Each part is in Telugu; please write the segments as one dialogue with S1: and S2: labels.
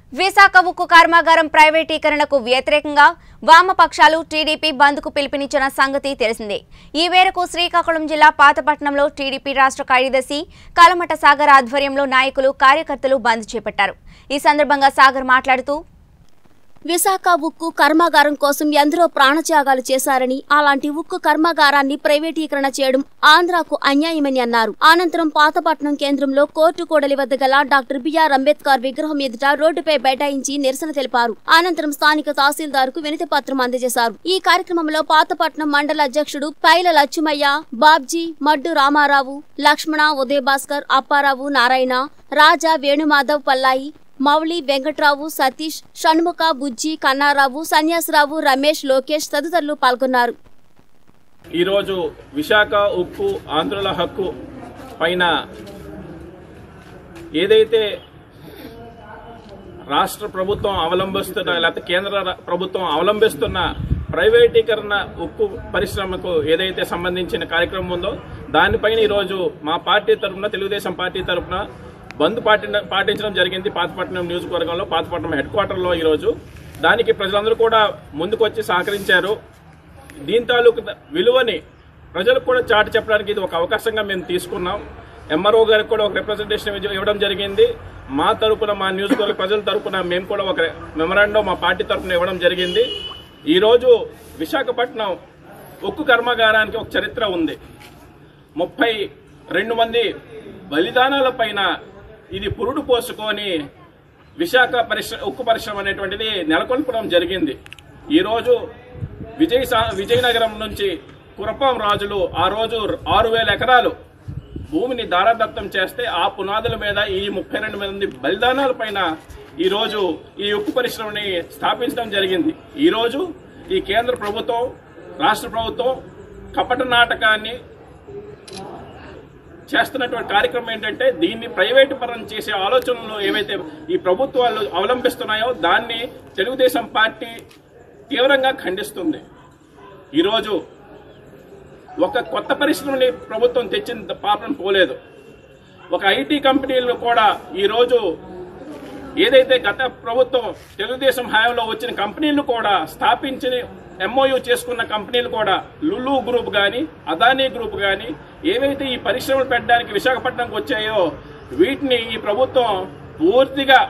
S1: విశాఖ ఉక్కు కర్మాగారం ప్రైవేటీకరణకు వ్యతిరేకంగా వామపక్షాలు టీడీపీ బంద్కు పిలుపునిచ్చిన సంగతి తెలిసిందే ఈ మేరకు శ్రీకాకుళం జిల్లా పాతపట్నంలో టీడీపీ రాష్ట్ర కార్యదర్శి కలమట సాగర్ ఆధ్వర్యంలో నాయకులు కార్యకర్తలు బంద్ చేపట్టారు ఈ సందర్భంగా సాగర్ మాట్లాడుతూ
S2: విశాఖ ఉక్కు కర్మాగారం కోసం ఎందరో ప్రాణత్యాగాలు చేశారని అలాంటి ఉక్కు కర్మాగారాన్ని ప్రైవేటీకరణ చేయడం ఆంధ్రాకు అన్యాయమని అన్నారు అనంతరం పాతపట్నం కేంద్రంలో కోర్టు కూడలి వద్ద గల డాక్టర్ బిఆర్ అంబేద్కర్ విగ్రహం ఎదుట రోడ్డుపై బైఠాయించి నిరసన తెలిపారు అనంతరం స్థానిక తహసీల్దార్కు వినతి పత్రం అందజేశారు ఈ కార్యక్రమంలో పాతపట్నం మండల అధ్యక్షుడు పైల లచ్చుమయ్య బాబ్జీ మడ్డు రామారావు లక్ష్మణ ఉదయ భాస్కర్ అప్పారావు నారాయణ రాజా వేణుమాధవ్ పల్లాయి మౌళి వెంకట్రావు సతీష్ షణ్ముఖ బుజ్జి కన్నారావు సన్యాసరావు రమేష్ లోకేష్ తదితరులు పాల్గొన్నారు
S3: ఈరోజు విశాఖ ఉక్కు ఆంధ్రుల హక్కు పైన ఏదైతే రాష్ట్ర ప్రభుత్వం అవలంబిస్తున్న లేకపోతే కేంద్ర ర- ప్రభుత్వం అవలంబిస్తున్న ప్రైవేటీకరణ ఉక్కు పరిశ్రమకు ఏదైతే సంబంధించిన కార్యక్రమం ఉందో దానిపైన ఈరోజు మా పార్టీ తరఫున తెలుగుదేశం పార్టీ తరఫున బంద్ పాటి పాటించడం జరిగింది పాతపట్నం నియోజకవర్గంలో పాతపట్నం హెడ్ క్వార్టర్లో ఈరోజు దానికి ప్రజలందరూ కూడా ముందుకొచ్చి సహకరించారు దీని తాలూకు విలువని ప్రజలకు కూడా చాటి చెప్పడానికి ఇది ఒక అవకాశంగా మేము తీసుకున్నాం ఎంఆర్ఓ గారికి కూడా ఒక రిప్రజెంటేషన్ ఇవ్వ- ఇవ్వడం జరిగింది మా తరపున మా నియోజకవర్గ ప్రజల తరపున మేము కూడా ఒక మెమరాండం మా పార్టీ తరపున ఇవ్వడం జరిగింది ఈరోజు విశాఖపట్నం ఉక్కు కర్మాగారానికి ఒక చరిత్ర ఉంది ముప్పై రెండు మంది బలిదానాల పైన ఇది పురుడు పోసుకొని విశాఖ పరిశ్రమ ఉక్కు పరిశ్రమ అనేటువంటిది నెలకొల్పడం జరిగింది ఈరోజు విజయ సా- విజయనగరం నుంచి కురపం రాజులు ఆ రోజు ఆరు వేల ఎకరాలు భూమిని దారాదత్తం చేస్తే ఆ పునాదుల మీద ఈ ముప్పై రెండు మంది బలిదానాల పైన ఈ రోజు ఈ ఉక్కు పరిశ్రమని స్థాపించడం జరిగింది ఈ రోజు ఈ కేంద్ర ప్రభుత్వం రాష్ట్ర ప్రభుత్వం కపట నాటకాన్ని చేస్తున్నటువంటి కార్యక్రమం ఏంటంటే దీన్ని ప్రైవేటు పరం చేసే ఆలోచనలు ఏవైతే ఈ ప్రభుత్వాలు అవలంబిస్తున్నాయో దాన్ని తెలుగుదేశం పార్టీ తీవ్రంగా ఖండిస్తుంది ఈరోజు ఒక కొత్త పరిశ్రమని ప్రభుత్వం తెచ్చిన పాపం పోలేదు ఒక ఐటీ కంపెనీలు కూడా ఈరోజు ఏదైతే గత ప్రభుత్వం తెలుగుదేశం హయాంలో వచ్చిన కంపెనీలు కూడా స్థాపించి ఎంఓయూ చేసుకున్న కంపెనీలు కూడా లులు గ్రూప్ కానీ అదానీ గ్రూప్ కానీ ఏవైతే ఈ పరిశ్రమలు పెట్టడానికి విశాఖపట్నంకి వచ్చాయో వీటిని ఈ ప్రభుత్వం పూర్తిగా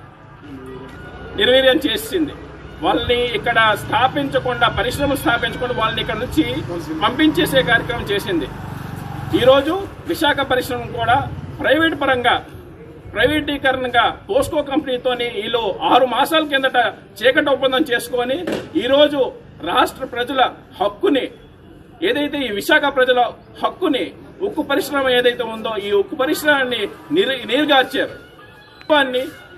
S3: నిర్వీర్యం చేసింది వాళ్ళని ఇక్కడ స్థాపించకుండా పరిశ్రమలు స్థాపించకుండా వాళ్ళని ఇక్కడ నుంచి పంపించేసే కార్యక్రమం చేసింది ఈరోజు విశాఖ పరిశ్రమ కూడా ప్రైవేట్ పరంగా ప్రైవేటీకరణగా పోస్కో కంపెనీతోని వీళ్ళు ఆరు మాసాల కిందట చీకటి ఒప్పందం చేసుకొని ఈరోజు రాష్ట్ర ప్రజల హక్కుని ఏదైతే ఈ విశాఖ ప్రజల హక్కుని ఉక్కు పరిశ్రమ ఏదైతే ఉందో ఈ ఉక్కు పరిశ్రమని నీరు నీరుగార్చారు ప్రభుత్వాన్ని